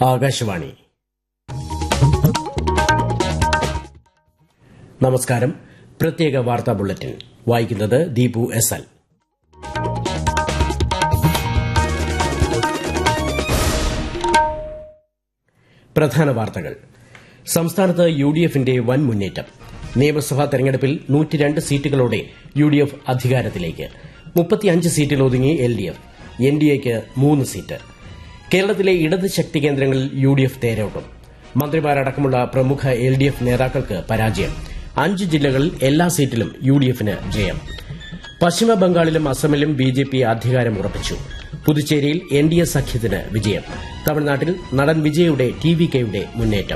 ആകാശവാണി നമസ്കാരം പ്രത്യേക വാർത്താ ബുള്ളറ്റിൻ വായിക്കുന്നത് ദീപു എസ് എൽ പ്രധാന വാർത്തകൾ സംസ്ഥാനത്ത് യു ഡി എഫിന്റെ വൻ മുന്നേറ്റം നിയമസഭാ തെരഞ്ഞെടുപ്പിൽ നൂറ്റിരണ്ട് സീറ്റുകളോടെ യു ഡി എഫ് അധികാരത്തിലേക്ക് മുപ്പത്തിയഞ്ച് സീറ്റിൽ ഒതുങ്ങി L D F N D എക്ക് മൂന്ന് സീറ്റ് കേരളത്തിലെ ഇടത് ശക്തി കേന്ദ്രങ്ങളിൽ യു ഡി എഫ് തേരോട്ടം മന്ത്രിമാരടക്കമുള്ള പ്രമുഖ എൽ ഡി എഫ് നേതാക്കൾക്ക് പരാജയം അഞ്ച് ജില്ലകളിൽ എല്ലാ സീറ്റിലും യു ഡി എഫിന് ജയം പശ്ചിമ ബംഗാളിലും അസമിലും ബി ജെ പി അധികാരം ഉറപ്പിച്ചു പുതുച്ചേരിയിൽ എൻ ഡി എ സഖ്യത്തിന് വിജയം തമിഴ്നാട്ടിൽ നടൻ വിജയുടെ ടി വി കെയുടെ മുന്നേറ്റം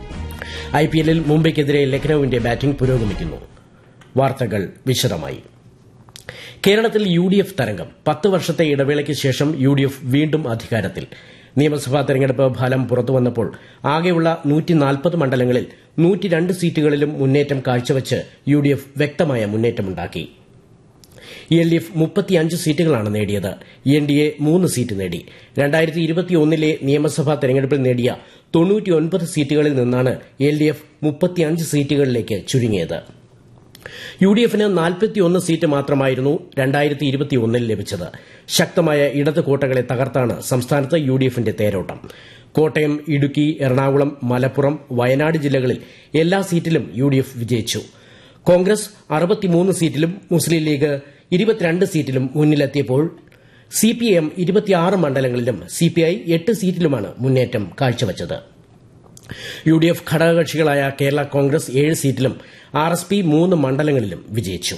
ഐ പി എല്ലിൽ മുംബൈക്കെതിരെ ലക്നൌവിന്റെ ബാറ്റിംഗ് പുരോഗമിക്കുന്നു വാർത്തകൾ വിശദമായി കേരളത്തിൽ യു ഡി എഫ് തരംഗം പത്ത് വർഷത്തെ ഇടവേളയ്ക്ക് ശേഷം യു ഡി എഫ് വീണ്ടും അധികാരത്തിൽ നിയമസഭാ തെരഞ്ഞെടുപ്പ് ഫലം പുറത്തുവന്നപ്പോൾ ആകെയുള്ള മണ്ഡലങ്ങളിൽ നൂറ്റിരണ്ട് സീറ്റുകളിലും മുന്നേറ്റം കാഴ്ചവച്ച് യു ഡി എഫ് വ്യക്തമായ മുന്നേറ്റമുണ്ടാക്കി എൽ ഡി എഫ് മുപ്പത്തിയഞ്ച് സീറ്റുകളാണ് നേടിയത് എൻ ഡി എ മൂന്ന് സീറ്റ് നേടി രണ്ടായിരത്തി ഇരുപത്തിയൊന്നിലെ നിയമസഭാ തെരഞ്ഞെടുപ്പിൽ നേടിയ തൊണ്ണൂറ്റിയൊൻപത് സീറ്റുകളിൽ നിന്നാണ് എൽ ഡി എഫ് മുപ്പത്തിയഞ്ച് സീറ്റുകളിലേക്ക് ചുരുങ്ങിയത് യു ഡി എഫിന് നാൽപ്പത്തിയൊന്ന് സീറ്റ് മാത്രമായിരുന്നു രണ്ടായിരത്തി ഇരുപത്തിയൊന്നിൽ ലഭിച്ചത് ശക്തമായ ഇടത് കോട്ടകളെ തകർത്താണ് സംസ്ഥാനത്ത് യു ഡി എഫിന്റെ തേരോട്ടം കോട്ടയം ഇടുക്കി എറണാകുളം മലപ്പുറം വയനാട് ജില്ലകളിൽ എല്ലാ സീറ്റിലും യു ഡി എഫ് വിജയിച്ചു കോൺഗ്രസ് അറുപത്തിമൂന്ന് സീറ്റിലും മുസ്ലിം ലീഗ് ഇരുപത്തിരണ്ട് സീറ്റിലും മുന്നിലെത്തിയപ്പോൾ സിപിഐഎം ഇരുപത്തിയാറ് മണ്ഡലങ്ങളിലും സിപിഐ എട്ട് സീറ്റിലുമാണ് മുന്നേറ്റം കാഴ്ചവച്ചത് യു ഡി എഫ് ഘടകകക്ഷികളായ കേരള കോൺഗ്രസ് ഏഴ് സീറ്റിലും ആർ എസ് പി മൂന്ന് മണ്ഡലങ്ങളിലും വിജയിച്ചു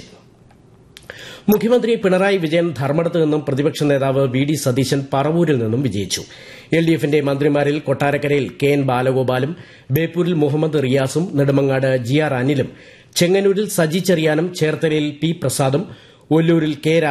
മുഖ്യമന്ത്രി പിണറായി വിജയൻ ധർമ്മടത്ത് നിന്നും പ്രതിപക്ഷ നേതാവ് വി ഡി സതീശൻ പറവൂരിൽ നിന്നും വിജയിച്ചു എൽ ഡി എഫിന്റെ മന്ത്രിമാരിൽ കൊട്ടാരക്കരയിൽ കെ എൻ ബാലഗോപാലും ബേപ്പൂരിൽ മുഹമ്മദ് റിയാസും നെടുമങ്ങാട് ജി ആർ അനിലും ചെങ്ങന്നൂരിൽ സജി ചെറിയാനും ചേർത്തലയിൽ പി പ്രസാദും ഒല്ലൂരിൽ കെ